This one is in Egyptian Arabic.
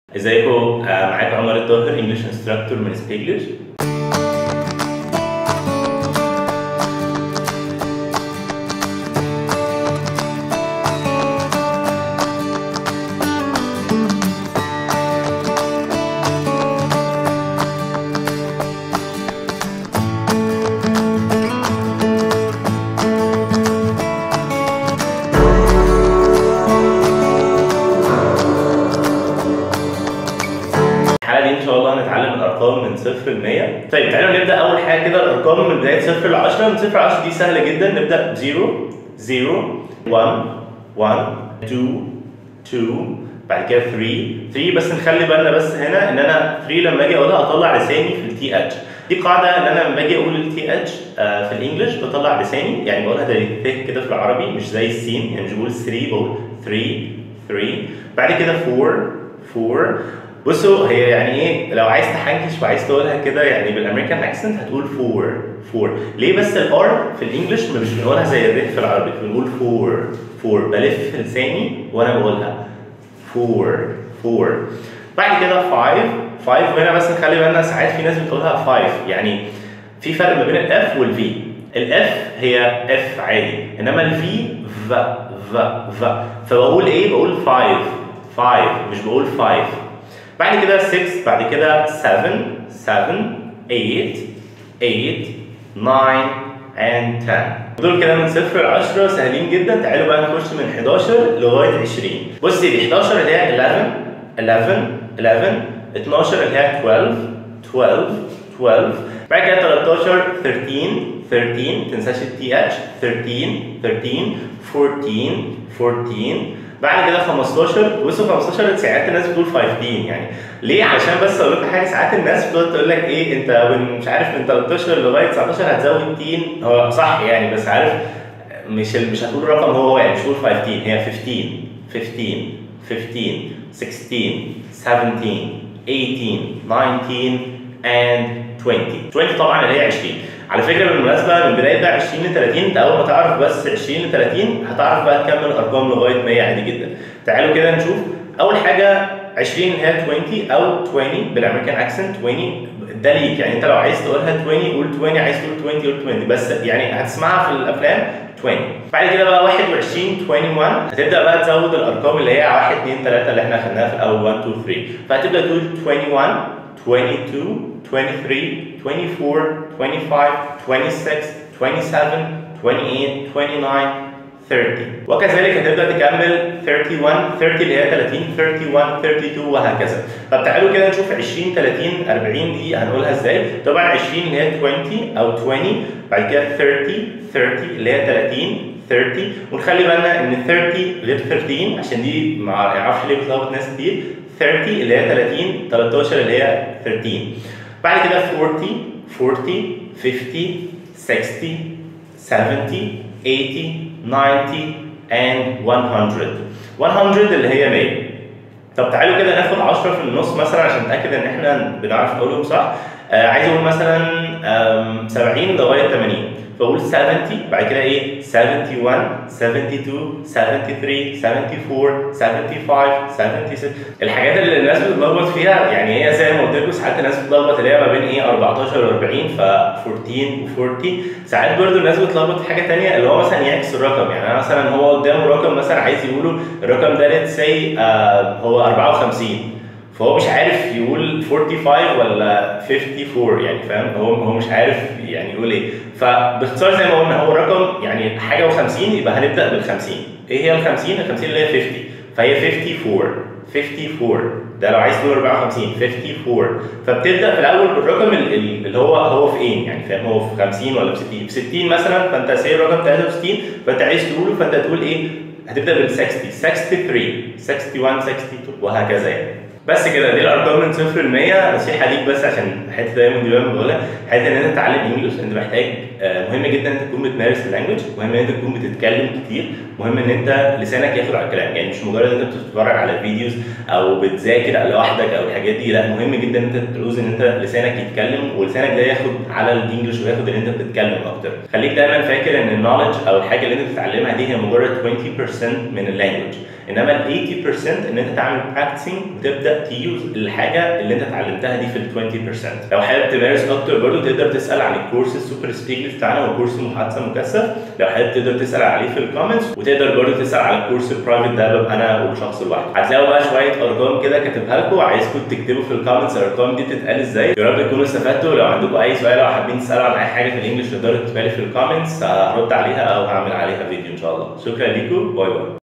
ازيكم آه، معاكم عمر الطاهر انجلش انستراكتور من سبيجلش الحلقه دي ان شاء الله هنتعلم الارقام من صفر ل 100 طيب تعالوا نبدا اول حاجه كده الارقام من بدايه صفر ل 10 من صفر ل 10 دي سهله جدا نبدا 0 0 1 1 2 2 بعد كده 3 3 بس نخلي بالنا بس هنا ان انا 3 لما اجي اقولها اطلع لساني في التي اتش دي قاعده ان انا لما باجي اقول التي اتش في الانجليش بطلع لساني يعني بقولها زي ث كده في العربي مش زي السين يعني مش بقول 3 بقول 3 3 بعد كده 4 4 بصوا هي يعني ايه لو عايز تحنكش وعايز تقولها كده يعني بالامريكان اكسنت هتقول فور فور ليه بس الار في الانجليش مش بنقولها زي الر في العربي بنقول فور فور بلف لساني وانا بقولها فور فور بعد كده 5 5 وهنا بس نخلي بالنا ساعات في ناس بتقولها 5 يعني في فرق ما بين الاف والفي الاف هي اف عادي انما الفي ف ف ف فبقول ايه بقول 5 5 مش بقول 5 بعد كده 6 بعد كده 7 7 8 8 9 and 10 دول كده من صفر ل 10 سهلين جدا تعالوا بقى نخش من 11 لغايه 20 بصي دي 11 اللي هي 11 11 11 12 اللي هي 12 12 12 بعد كده 13 13 13 تنساش التي اتش 13 13 14 14 بعد كده 15 بصوا 15 ساعات الناس بتقول 15 يعني ليه عشان بس اقول لكم حاجه ساعات الناس بتقعد تقول لك ايه انت من مش عارف من 13 لغايه 19 هتزود تين هو صح يعني بس عارف مش مش هتقول رقم هو يعني مش هتقول 15 هي 15 15 15 16 17 18 19 and 20 20 طبعا اللي هي 20 على فكره بالمناسبه من بدايه بقى 20 ل 30 انت اول ما تعرف بس 20 ل 30 هتعرف بقى تكمل ارقام لغايه 100 عادي جدا تعالوا كده نشوف اول حاجه 20 هي 20 او 20 بالامريكان اكسنت 20 ده ليك يعني انت لو عايز تقولها 20 قول 20 عايز تقول 20 قول 20 بس يعني هتسمعها في الافلام 20 بعد كده بقى 21 21 هتبدا بقى تزود الارقام اللي هي 1 2 3 اللي احنا خدناها في الاول 1 2 3 فهتبدا تقول 21 22 23 24 25 26 27 28 29 30 وكذلك هتبدا تكمل 31 30 اللي هي 30 31 32 وهكذا طب تعالوا كده نشوف 20 30 40 دي هنقولها ازاي طبعا 20 اللي هي 20 او 20 بعد كده 30 30 اللي هي 30 30 ونخلي بالنا ان 30 غير 13 عشان دي ما اعرفش ليه بتلخبط ناس كتير 30 اللي هي 30 13 اللي هي 13 بعد كده 40 40 50 60 70 80 90 and 100 100 اللي هي 100 طب تعالوا كده ناخد 10 في النص مثلا عشان نتاكد ان احنا بنعرف نقولهم صح آه عايز اقول مثلا آم، 70 لغايه 80 فاقول 70 بعد كده ايه 71 72 73 74 75 76 الحاجات اللي الناس بتتلخبط فيها يعني هي زي ما قلت لكم ساعات الناس بتتلخبط اللي هي ما بين ايه 14 و 40 ف 14 و 40 ساعات برضو الناس بتتلخبط في حاجه ثانيه اللي هو مثلا يعكس الرقم يعني انا مثلا هو قدامه رقم مثلا عايز يقوله الرقم ده ليتس سي هو 54 فهو مش عارف يقول 45 ولا 54 يعني فاهم هو هو مش عارف يعني يقول ايه فباختصار زي ما قلنا هو رقم يعني حاجه و50 يبقى هنبدا بال 50 ايه هي ال 50 ال 50 اللي هي 50 فهي 54 54 ده لو عايز تقول 54 54 فبتبدا في الاول بالرقم ال- ال- اللي هو هو في ايه يعني فاهم هو في 50 ولا في 60 في 60 مثلا فانت سي الرقم 63 فانت عايز تقوله فانت تقول ايه هتبدا بال 60 63 61 62 وهكذا يعني بس كده دي الارقام من صفر ل 100 نصيحه ليك بس عشان حته دايما دايما بقولها حته ان انت تتعلم انجلش انت محتاج آه، مهم جدا انت تكون بتمارس اللانجوج مهم ان انت تكون بتتكلم كتير مهم ان انت لسانك ياخد على الكلام يعني مش مجرد ان انت بتتفرج على فيديوز او بتذاكر لوحدك او الحاجات دي لا مهم جدا ان انت تعوز ان انت لسانك يتكلم ولسانك ده ياخد على الانجلش وياخد ان انت بتتكلم اكتر خليك دايما فاكر ان النولج او الحاجه اللي انت بتتعلمها دي هي مجرد 20% من اللانجوج انما ال 80% ان انت تعمل براكتسنج وتبدا تيوز الحاجه اللي انت اتعلمتها دي في ال 20% لو حابب تمارس اكتر برضه تقدر تسال عن الكورس السوبر سبيكلي بتاعنا وكورس محادثه مكثف لو حابب تقدر تسال عليه في الكومنتس وتقدر برضه تسال على الكورس البرايفت ده ببقى انا وشخص لوحده هتلاقوا بقى شويه ارقام كده كاتبها لكم عايزكم تكتبوا في الكومنتس الارقام دي بتتقال ازاي يا رب تكونوا استفدتوا لو عندكم اي سؤال او حابين تسالوا عن اي حاجه في الانجليش تقدروا تكتبها لي في الكومنتس هرد عليها او هعمل عليها فيديو ان شاء الله شكرا ليكم باي باي